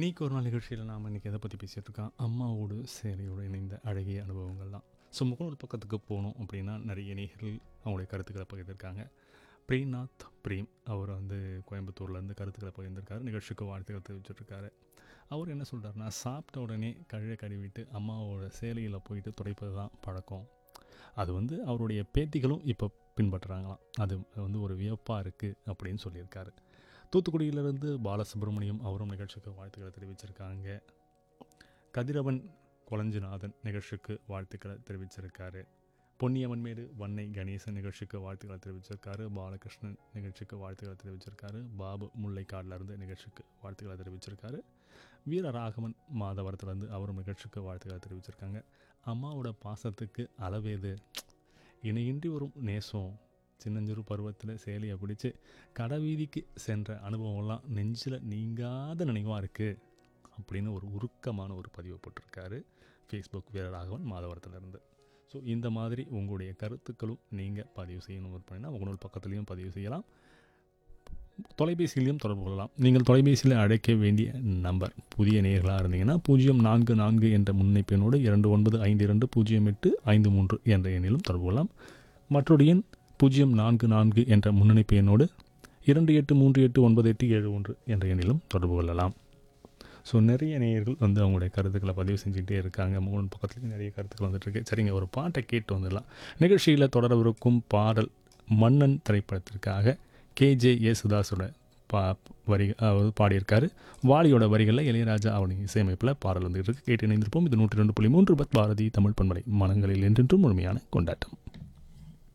நீக்கு ஒரு நாள் நிகழ்ச்சியில் நாம் இன்றைக்கி எதை பற்றி பேசிகிட்டு இருக்கோம் அம்மாவோடு சேலையோடு இணைந்த அழகிய அனுபவங்கள் தான் ஸோ முகநூல் பக்கத்துக்கு போனோம் அப்படின்னா நிறைய நேர்கள் அவங்களுடைய கருத்துக்களை பகிர்ந்திருக்காங்க பிரேம்நாத் பிரேம் அவர் வந்து கோயம்புத்தூர்லேருந்து கருத்துக்களை பகிர்ந்திருக்காரு நிகழ்ச்சிக்கு வாழ்த்துக்கள் தெரிவிச்சிட்ருக்காரு அவர் என்ன சொல்கிறாருன்னா சாப்பிட்ட உடனே கழுவை கழுவிட்டு அம்மாவோட சேலையில் போயிட்டு துடைப்பது தான் பழக்கம் அது வந்து அவருடைய பேத்திகளும் இப்போ பின்பற்றுறாங்களாம் அது வந்து ஒரு வியப்பாக இருக்குது அப்படின்னு சொல்லியிருக்காரு தூத்துக்குடியிலிருந்து பாலசுப்ரமணியம் அவரும் நிகழ்ச்சிக்கு வாழ்த்துக்களை தெரிவிச்சிருக்காங்க கதிரவன் கொளஞ்சிநாதன் நிகழ்ச்சிக்கு வாழ்த்துக்களை தெரிவிச்சிருக்காரு பொன்னியவன் மேடு வன்னை கணேசன் நிகழ்ச்சிக்கு வாழ்த்துக்களை தெரிவிச்சிருக்காரு பாலகிருஷ்ணன் நிகழ்ச்சிக்கு வாழ்த்துக்களை தெரிவிச்சிருக்காரு பாபு முல்லைக்காட்டிலேருந்து நிகழ்ச்சிக்கு வாழ்த்துக்களை தெரிவிச்சிருக்காரு வீரராகவன் மாதவரத்துலேருந்து அவரும் நிகழ்ச்சிக்கு வாழ்த்துக்களை தெரிவிச்சிருக்காங்க அம்மாவோட பாசத்துக்கு அளவேது இணையின்றி வரும் நேசம் சின்னஞ்சிறு பருவத்தில் சேலையை பிடிச்சி கடைவீதிக்கு சென்ற அனுபவம்லாம் நெஞ்சில் நீங்காத நினைவாக இருக்குது அப்படின்னு ஒரு உருக்கமான ஒரு பதிவை போட்டிருக்காரு ஃபேஸ்புக் வீரராகவன் மாதவரத்துலேருந்து ஸோ இந்த மாதிரி உங்களுடைய கருத்துக்களும் நீங்கள் பதிவு செய்யணும் அப்படின்னா உங்களோட பக்கத்துலேயும் பதிவு செய்யலாம் தொலைபேசியிலையும் தொடர்பு கொள்ளலாம் நீங்கள் தொலைபேசியில் அழைக்க வேண்டிய நம்பர் புதிய நேர்களாக இருந்தீங்கன்னா பூஜ்ஜியம் நான்கு நான்கு என்ற முன்னைப்பெண்ணோடு இரண்டு ஒன்பது ஐந்து இரண்டு பூஜ்ஜியம் எட்டு ஐந்து மூன்று என்ற எண்ணிலும் தொடர்பு கொள்ளலாம் மற்றொரு எண் பூஜ்ஜியம் நான்கு நான்கு என்ற முன்னணிப்பு எண்ணோடு இரண்டு எட்டு மூன்று எட்டு ஒன்பது எட்டு ஏழு ஒன்று என்ற எண்ணிலும் தொடர்பு கொள்ளலாம் ஸோ நிறைய நேயர்கள் வந்து அவங்களுடைய கருத்துக்களை பதிவு செஞ்சுக்கிட்டே இருக்காங்க மூணு பக்கத்துலேயும் நிறைய கருத்துக்கள் வந்துட்டுருக்கு சரிங்க ஒரு பாட்டை கேட்டு வந்துடலாம் நிகழ்ச்சியில் தொடரவிருக்கும் பாடல் மன்னன் திரைப்படத்திற்காக கேஜே யேசுதாஸோட பா வரி அதாவது பாடியிருக்காரு வாலியோட வரிகளில் இளையராஜா அவருடைய இசையமைப்பில் பாடல் வந்துட்டு இருக்கு கேட்டு இணைந்திருப்போம் இது நூற்றி ரெண்டு புள்ளி மூன்று பத் பாரதி தமிழ் பண்பலை மனங்களில் என்றென்றும் முழுமையான கொண்டாட்டம்